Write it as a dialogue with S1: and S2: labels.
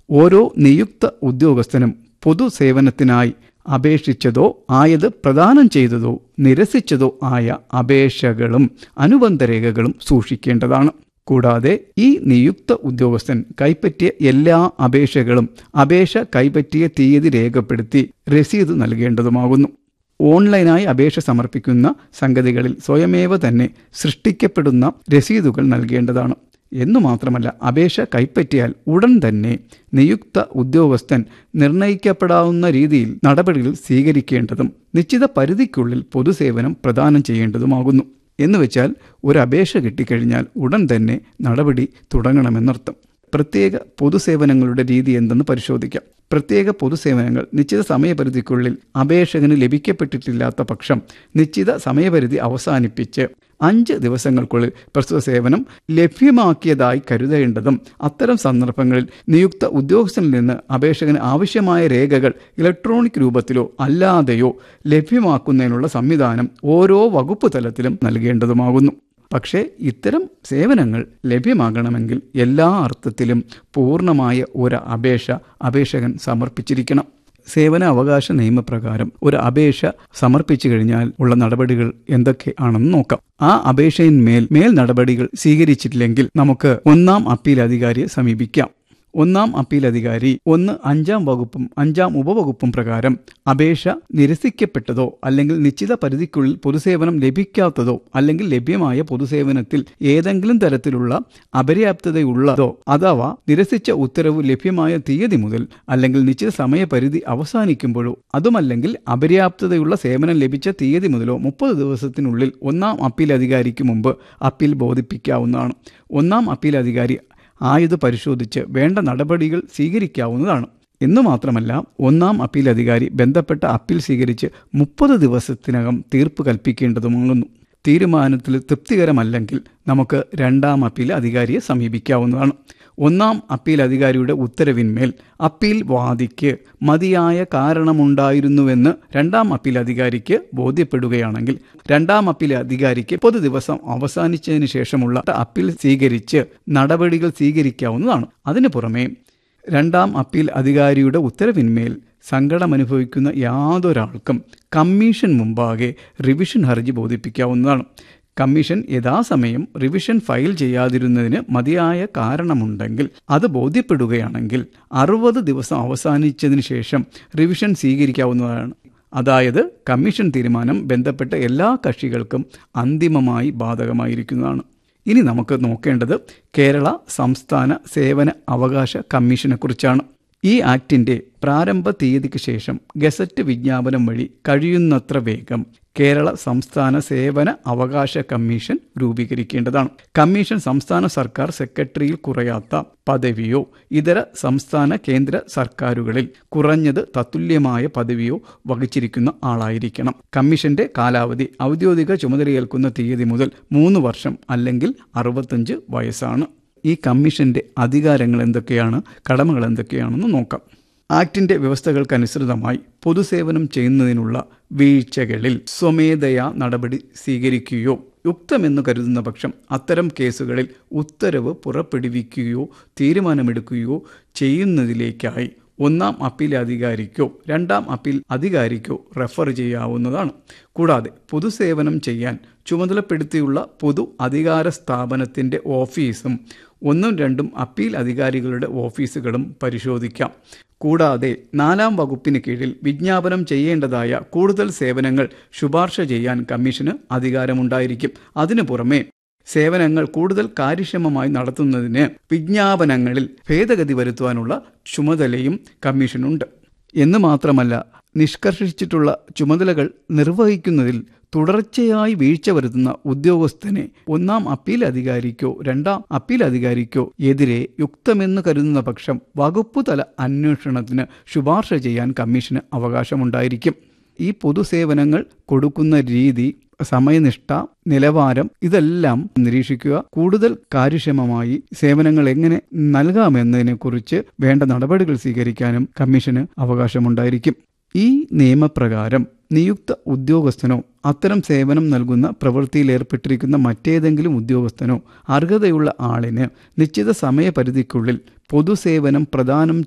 S1: ഓരോ നിയുക്ത ഉദ്യോഗസ്ഥനും പൊതുസേവനത്തിനായി അപേക്ഷിച്ചതോ ആയത് പ്രദാനം ചെയ്തതോ നിരസിച്ചതോ ആയ അപേക്ഷകളും അനുബന്ധ രേഖകളും സൂക്ഷിക്കേണ്ടതാണ് കൂടാതെ ഈ നിയുക്ത ഉദ്യോഗസ്ഥൻ കൈപ്പറ്റിയ എല്ലാ അപേക്ഷകളും അപേക്ഷ കൈപ്പറ്റിയ തീയതി രേഖപ്പെടുത്തി രസീത് നൽകേണ്ടതുമാകുന്നു ഓൺലൈനായി അപേക്ഷ സമർപ്പിക്കുന്ന സംഗതികളിൽ സ്വയമേവ തന്നെ സൃഷ്ടിക്കപ്പെടുന്ന രസീതുകൾ നൽകേണ്ടതാണ് എന്നു മാത്രമല്ല അപേക്ഷ കൈപ്പറ്റിയാൽ ഉടൻ തന്നെ നിയുക്ത ഉദ്യോഗസ്ഥൻ നിർണയിക്കപ്പെടാവുന്ന രീതിയിൽ നടപടികൾ സ്വീകരിക്കേണ്ടതും നിശ്ചിത പരിധിക്കുള്ളിൽ പൊതുസേവനം പ്രദാനം ചെയ്യേണ്ടതുമാകുന്നു എന്നുവെച്ചാൽ ഒരു അപേക്ഷ കിട്ടിക്കഴിഞ്ഞാൽ ഉടൻ തന്നെ നടപടി തുടങ്ങണമെന്നർത്ഥം പ്രത്യേക പൊതുസേവനങ്ങളുടെ രീതി എന്തെന്ന് പരിശോധിക്കാം പ്രത്യേക പൊതുസേവനങ്ങൾ നിശ്ചിത സമയപരിധിക്കുള്ളിൽ അപേക്ഷകന് ലഭിക്കപ്പെട്ടിട്ടില്ലാത്ത പക്ഷം നിശ്ചിത സമയപരിധി അവസാനിപ്പിച്ച് അഞ്ച് ദിവസങ്ങൾക്കുള്ളിൽ പ്രസ്തുത സേവനം ലഭ്യമാക്കിയതായി കരുതേണ്ടതും അത്തരം സന്ദർഭങ്ങളിൽ നിയുക്ത ഉദ്യോഗസ്ഥനിൽ നിന്ന് അപേക്ഷകന് ആവശ്യമായ രേഖകൾ ഇലക്ട്രോണിക് രൂപത്തിലോ അല്ലാതെയോ ലഭ്യമാക്കുന്നതിനുള്ള സംവിധാനം ഓരോ വകുപ്പ് തലത്തിലും നൽകേണ്ടതുമാകുന്നു പക്ഷേ ഇത്തരം സേവനങ്ങൾ ലഭ്യമാകണമെങ്കിൽ എല്ലാ അർത്ഥത്തിലും പൂർണ്ണമായ ഒരു അപേക്ഷ അപേക്ഷകൻ സമർപ്പിച്ചിരിക്കണം സേവന അവകാശ നിയമപ്രകാരം ഒരു അപേക്ഷ സമർപ്പിച്ചു കഴിഞ്ഞാൽ ഉള്ള നടപടികൾ എന്തൊക്കെയാണെന്ന് നോക്കാം ആ അപേക്ഷയിന്മേൽ മേൽ നടപടികൾ സ്വീകരിച്ചിട്ടില്ലെങ്കിൽ നമുക്ക് ഒന്നാം അപ്പീൽ അധികാരിയെ സമീപിക്കാം ഒന്നാം അപ്പീൽ അധികാരി ഒന്ന് അഞ്ചാം വകുപ്പും അഞ്ചാം ഉപവകുപ്പും പ്രകാരം അപേക്ഷ നിരസിക്കപ്പെട്ടതോ അല്ലെങ്കിൽ നിശ്ചിത പരിധിക്കുള്ളിൽ പൊതുസേവനം ലഭിക്കാത്തതോ അല്ലെങ്കിൽ ലഭ്യമായ പൊതുസേവനത്തിൽ ഏതെങ്കിലും തരത്തിലുള്ള അപര്യാപ്തതയുള്ളതോ അഥവാ നിരസിച്ച ഉത്തരവ് ലഭ്യമായ തീയതി മുതൽ അല്ലെങ്കിൽ നിശ്ചിത സമയപരിധി അവസാനിക്കുമ്പോഴോ അതുമല്ലെങ്കിൽ അപര്യാപ്തതയുള്ള സേവനം ലഭിച്ച തീയതി മുതലോ മുപ്പത് ദിവസത്തിനുള്ളിൽ ഒന്നാം അപ്പീൽ അധികാരിക്ക് മുമ്പ് അപ്പീൽ ബോധിപ്പിക്കാവുന്നതാണ് ഒന്നാം അപ്പീൽ അധികാരി ആയത് പരിശോധിച്ച് വേണ്ട നടപടികൾ സ്വീകരിക്കാവുന്നതാണ് എന്നു മാത്രമല്ല ഒന്നാം അപ്പീൽ അധികാരി ബന്ധപ്പെട്ട അപ്പീൽ സ്വീകരിച്ച് മുപ്പത് ദിവസത്തിനകം തീർപ്പ് കൽപ്പിക്കേണ്ടതുമാകുന്നു തീരുമാനത്തിൽ തൃപ്തികരമല്ലെങ്കിൽ നമുക്ക് രണ്ടാം അപ്പീൽ അധികാരിയെ സമീപിക്കാവുന്നതാണ് ഒന്നാം അപ്പീൽ അധികാരിയുടെ ഉത്തരവിന്മേൽ അപ്പീൽ വാദിക്ക് മതിയായ കാരണമുണ്ടായിരുന്നുവെന്ന് രണ്ടാം അപ്പീൽ അധികാരിക്ക് ബോധ്യപ്പെടുകയാണെങ്കിൽ രണ്ടാം അപ്പീൽ അധികാരിക്ക് പൊതു ദിവസം അവസാനിച്ചതിന് ശേഷമുള്ള അപ്പീൽ സ്വീകരിച്ച് നടപടികൾ സ്വീകരിക്കാവുന്നതാണ് അതിനു പുറമെ രണ്ടാം അപ്പീൽ അധികാരിയുടെ ഉത്തരവിന്മേൽ സങ്കടമനുഭവിക്കുന്ന യാതൊരാൾക്കും കമ്മീഷൻ മുമ്പാകെ റിവിഷൻ ഹർജി ബോധിപ്പിക്കാവുന്നതാണ് കമ്മീഷൻ യഥാസമയം റിവിഷൻ ഫയൽ ചെയ്യാതിരുന്നതിന് മതിയായ കാരണമുണ്ടെങ്കിൽ അത് ബോധ്യപ്പെടുകയാണെങ്കിൽ അറുപത് ദിവസം അവസാനിച്ചതിന് ശേഷം റിവിഷൻ സ്വീകരിക്കാവുന്നതാണ് അതായത് കമ്മീഷൻ തീരുമാനം ബന്ധപ്പെട്ട എല്ലാ കക്ഷികൾക്കും അന്തിമമായി ബാധകമായിരിക്കുന്നതാണ് ഇനി നമുക്ക് നോക്കേണ്ടത് കേരള സംസ്ഥാന സേവന അവകാശ കമ്മീഷനെക്കുറിച്ചാണ് ഈ ആക്ടിന്റെ പ്രാരംഭ തീയതിക്ക് ശേഷം ഗസറ്റ് വിജ്ഞാപനം വഴി കഴിയുന്നത്ര വേഗം കേരള സംസ്ഥാന സേവന അവകാശ കമ്മീഷൻ രൂപീകരിക്കേണ്ടതാണ് കമ്മീഷൻ സംസ്ഥാന സർക്കാർ സെക്രട്ടറിയിൽ കുറയാത്ത പദവിയോ ഇതര സംസ്ഥാന കേന്ദ്ര സർക്കാരുകളിൽ കുറഞ്ഞത് തത്തുല്യമായ പദവിയോ വഹിച്ചിരിക്കുന്ന ആളായിരിക്കണം കമ്മീഷന്റെ കാലാവധി ഔദ്യോഗിക ചുമതലയേൽക്കുന്ന തീയതി മുതൽ മൂന്ന് വർഷം അല്ലെങ്കിൽ അറുപത്തഞ്ച് വയസ്സാണ് ഈ കമ്മീഷന്റെ അധികാരങ്ങൾ എന്തൊക്കെയാണ് കടമകൾ എന്തൊക്കെയാണെന്ന് നോക്കാം ആക്ടിന്റെ വ്യവസ്ഥകൾക്കനുസൃതമായി പൊതുസേവനം ചെയ്യുന്നതിനുള്ള വീഴ്ചകളിൽ സ്വമേധയാ നടപടി സ്വീകരിക്കുകയോ യുക്തമെന്ന് കരുതുന്ന പക്ഷം അത്തരം കേസുകളിൽ ഉത്തരവ് പുറപ്പെടുവിക്കുകയോ തീരുമാനമെടുക്കുകയോ ചെയ്യുന്നതിലേക്കായി ഒന്നാം അപ്പീൽ അധികാരിക്കോ രണ്ടാം അപ്പീൽ അധികാരിക്കോ റെഫർ ചെയ്യാവുന്നതാണ് കൂടാതെ പൊതുസേവനം ചെയ്യാൻ ചുമതലപ്പെടുത്തിയുള്ള പൊതു അധികാര സ്ഥാപനത്തിൻ്റെ ഓഫീസും ഒന്നും രണ്ടും അപ്പീൽ അധികാരികളുടെ ഓഫീസുകളും പരിശോധിക്കാം കൂടാതെ നാലാം വകുപ്പിന് കീഴിൽ വിജ്ഞാപനം ചെയ്യേണ്ടതായ കൂടുതൽ സേവനങ്ങൾ ശുപാർശ ചെയ്യാൻ കമ്മീഷന് അധികാരമുണ്ടായിരിക്കും അതിനു പുറമെ സേവനങ്ങൾ കൂടുതൽ കാര്യക്ഷമമായി നടത്തുന്നതിന് വിജ്ഞാപനങ്ങളിൽ ഭേദഗതി വരുത്തുവാനുള്ള ചുമതലയും കമ്മീഷനുണ്ട് എന്ന് മാത്രമല്ല നിഷ്കർഷിച്ചിട്ടുള്ള ചുമതലകൾ നിർവഹിക്കുന്നതിൽ തുടർച്ചയായി വീഴ്ച വരുത്തുന്ന ഉദ്യോഗസ്ഥനെ ഒന്നാം അപ്പീൽ അധികാരിക്കോ രണ്ടാം അപ്പീൽ അധികാരിക്കോ എതിരെ യുക്തമെന്ന് കരുതുന്ന പക്ഷം വകുപ്പുതല അന്വേഷണത്തിന് ശുപാർശ ചെയ്യാൻ കമ്മീഷന് അവകാശമുണ്ടായിരിക്കും ഈ പൊതുസേവനങ്ങൾ കൊടുക്കുന്ന രീതി സമയനിഷ്ഠ നിലവാരം ഇതെല്ലാം നിരീക്ഷിക്കുക കൂടുതൽ കാര്യക്ഷമമായി സേവനങ്ങൾ എങ്ങനെ നൽകാമെന്നതിനെക്കുറിച്ച് വേണ്ട നടപടികൾ സ്വീകരിക്കാനും കമ്മീഷന് അവകാശമുണ്ടായിരിക്കും ഈ നിയമപ്രകാരം നിയുക്ത ഉദ്യോഗസ്ഥനോ അത്തരം സേവനം നൽകുന്ന പ്രവൃത്തിയിൽ ഏർപ്പെട്ടിരിക്കുന്ന മറ്റേതെങ്കിലും ഉദ്യോഗസ്ഥനോ അർഹതയുള്ള ആളിന് നിശ്ചിത സമയപരിധിക്കുള്ളിൽ പൊതുസേവനം പ്രദാനം